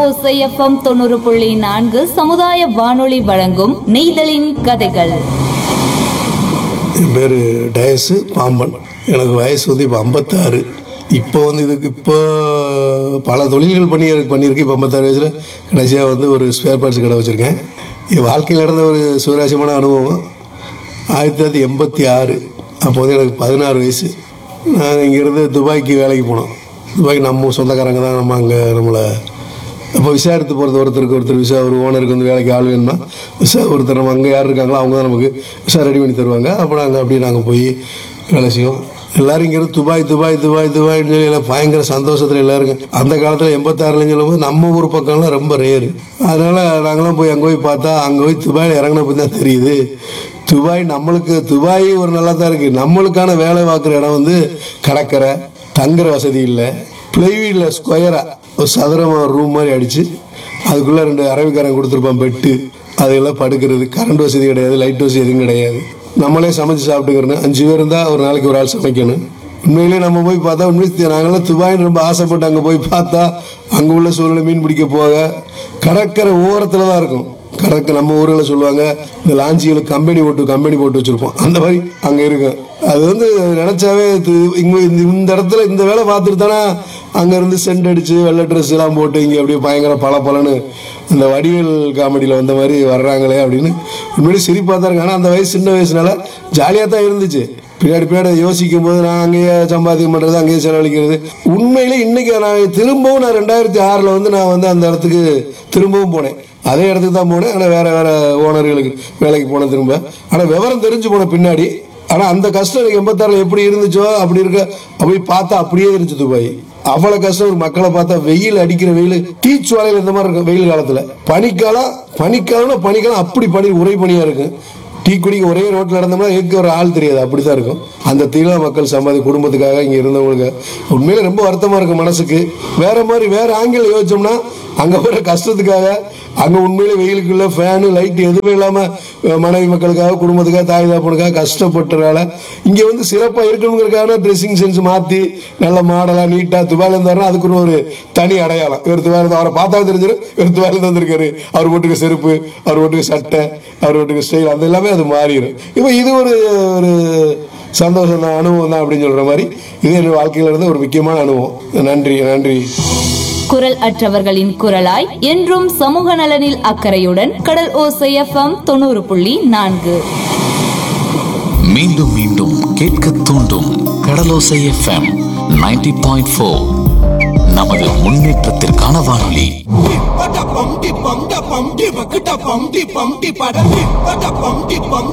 ஓசை எஃப்எம் தொண்ணூறு புள்ளி நான்கு சமுதாய வானொலி வழங்கும் நெய்தலின் கதைகள் என் பேர் டயஸு பாம்பன் எனக்கு வயசு வந்து இப்போ ஐம்பத்தாறு இப்போ வந்து இதுக்கு இப்போ பல தொழில்கள் பண்ணி எனக்கு பண்ணியிருக்கு இப்போ ஐம்பத்தாறு வயசில் கடைசியாக வந்து ஒரு ஸ்பேர் பார்ட்ஸ் கடை வச்சுருக்கேன் என் வாழ்க்கையில் நடந்த ஒரு சுவராசியமான அனுபவம் ஆயிரத்தி தொள்ளாயிரத்தி எண்பத்தி ஆறு அப்போ வந்து எனக்கு பதினாறு வயசு நாங்கள் இங்கேருந்து துபாய்க்கு வேலைக்கு போனோம் துபாய்க்கு நம்ம சொந்தக்காரங்க தான் நம்ம அங்கே நம்மளை அப்போ விசாரித்து போகிறது ஒருத்தருக்கு ஒருத்தர் விசா ஒரு ஓனருக்கு வந்து வேலைக்கு ஆள் வேணுமா விசா ஒருத்தர் நம்ம அங்கே யார் இருக்காங்களோ அவங்க தான் நமக்கு விசா ரெடி பண்ணி தருவாங்க அப்போ நாங்கள் அப்படியே நாங்கள் போய் வேலை செய்வோம் எல்லாரும் இங்கேருந்து துபாய் துபாய் துபாய் துபாய்னு சொல்லி எல்லாம் பயங்கர சந்தோஷத்தில் எல்லாருக்கும் அந்த காலத்தில் எண்பத்தாறுலன்னு சொல்லும்போது நம்ம ஊர் பக்கம்லாம் ரொம்ப ரேரு அதனால் நாங்களாம் போய் அங்கே போய் பார்த்தா அங்கே போய் துபாயில் இறங்கினப்ப தான் தெரியுது துபாய் நம்மளுக்கு துபாய் ஒரு நல்லா தான் இருக்குது நம்மளுக்கான வேலை பார்க்குற இடம் வந்து கடற்கரை தங்குற வசதி இல்லை பிளைவீடில் ஸ்கொயராக ஒரு சதுரமாக ரூம் மாதிரி அடித்து அதுக்குள்ளே ரெண்டு அரபிக்காரன் கொடுத்துருப்பான் பெட்டு அதெல்லாம் படுக்கிறது கரண்ட் வசதி கிடையாது லைட் வசதி எதுவும் கிடையாது நம்மளே சமைச்சு சாப்பிட்டுக்கிறணும் அஞ்சு பேர் இருந்தால் ஒரு நாளைக்கு ஒரு ஆள் சமைக்கணும் உண்மையிலேயே நம்ம போய் பார்த்தா உண்மையை நாங்களாம் துபாயின்னு ரொம்ப ஆசைப்பட்டு அங்கே போய் பார்த்தா அங்கே உள்ள சூழ்நிலை மீன் பிடிக்க போக கடற்கரை ஓரத்தில் தான் இருக்கும் கடற்கு நம்ம ஊரில் சொல்லுவாங்க இந்த லாஞ்சிகளுக்கு கம்பெனி போட்டு கம்பெனி போட்டு வச்சிருப்போம் அந்த மாதிரி அங்கே இருக்கும் அது வந்து நினைச்சாவே இது- இங்க இந்த இந்த இடத்துல இந்த வேலை பார்த்துட்டு தானே அங்கே இருந்து சென்ட் அடிச்சு வெள்ளை ட்ரெஸ் எல்லாம் போட்டு இங்கே அப்படியே பயங்கர பல பலன்னு இந்த வடிவேல் காமெடியில் வந்த மாதிரி வர்றாங்களே அப்படின்னு உண்மையிலே சிரிப்பாக தான் இருக்கு ஆனால் அந்த வயசு சின்ன வயசுனால ஜாலியாக தான் இருந்துச்சு பின்னாடி பின்னாடி யோசிக்கும் போது நான் அங்கேயே சம்பாத்தியம் பண்ணுறது அங்கேயே செலவழிக்கிறது உண்மையிலே இன்னைக்கு நான் திரும்பவும் நான் ரெண்டாயிரத்தி ஆறில் வந்து நான் வந்து அந்த இடத்துக்கு திரும்பவும் போனேன் அதே இடத்துக்கு தான் போனேன் ஆனால் வேற வேற ஓனர்களுக்கு வேலைக்கு போனேன் திரும்ப ஆனால் விவரம் தெரிஞ்சு போன பின்னாடி ஆனால் அந்த கஷ்டம் எனக்கு எண்பத்தாறில் எப்படி இருந்துச்சோ அப்படி இருக்க அப்படி பார்த்தா அப்படியே இருந்துச்சு துபாய் அவ்வளோ கஷ்டம் ஒரு மக்களை பார்த்தா வெயில் அடிக்கிற வெயில் தீச்சுவாலையில் இந்த மாதிரி இருக்கும் வெயில் காலத்தில் பனிக்காலம் பனிக்காலம்னா பனிக்காலம் அப்படி பனி உரை பனியாக இருக்கும் டீ குடிக்க ஒரே ரோட்டில் நடந்தோம்னா எதுக்கு ஒரு ஆள் தெரியாது அப்படிதான் இருக்கும் அந்த தீவிர மக்கள் சம்பாதி குடும்பத்துக்காக இங்கே இருந்தவங்களுக்கு உண்மையில ரொம்ப வருத்தமாக இருக்கும் மனசுக்கு வேற மாதிரி வேற ஆங்கிள் யோசிச்சோம்னா அங்கே வர கஷ்டத்துக்காக அங்கே உண்மையிலே வெயிலுக்குள்ள ஃபேனு லைட் எதுவுமே இல்லாமல் மனைவி மக்களுக்காக குடும்பத்துக்காக தாய் தாப்பனுக்காக கஷ்டப்பட்டனால இங்கே வந்து சிறப்பாக இருக்கணுங்கிறதுக்காக ட்ரெஸ்ஸிங் சென்ஸ் மாற்றி நல்ல மாடலாக நீட்டாக துபாயில் இருந்தாருன்னா அதுக்குன்னு ஒரு தனி அடையாளம் இவர் துபாயில் அவரை பார்த்தா தெரிஞ்சிடும் இவர் துபாயில் வந்திருக்காரு அவர் வீட்டுக்கு செருப்பு அவர் வீட்டுக்கு சட்டை அவர் வீட்டுக்கு ஸ்டைல் அது எல்லாமே அது மாறிடும் இப்போ இது ஒரு ஒரு சந்தோஷம் தான் அனுபவம் தான் அப்படின்னு சொல்கிற மாதிரி இது என் வாழ்க்கையில் இருந்த ஒரு முக்கியமான அனுபவம் நன்றி நன்றி குரல் அற்றவர்களின் குரலாய் என்றும் சமூக நலனில் அக்கறையுடன் கடல் ஓசை எஃப்எம் தொண்ணூறு புள்ளி நான்கு மீண்டும் மீண்டும் கேட்க தூண்டும் கடலோசை எஃப்எம் 90.4 பாயிண்ட் ஃபோர் நமது முன்னேற்றத்திற்கான வானொலி பட பம்டி பம்ட பம்டி பக்கட்ட பம்டி பம்டி பட பட பம்டி பம்ட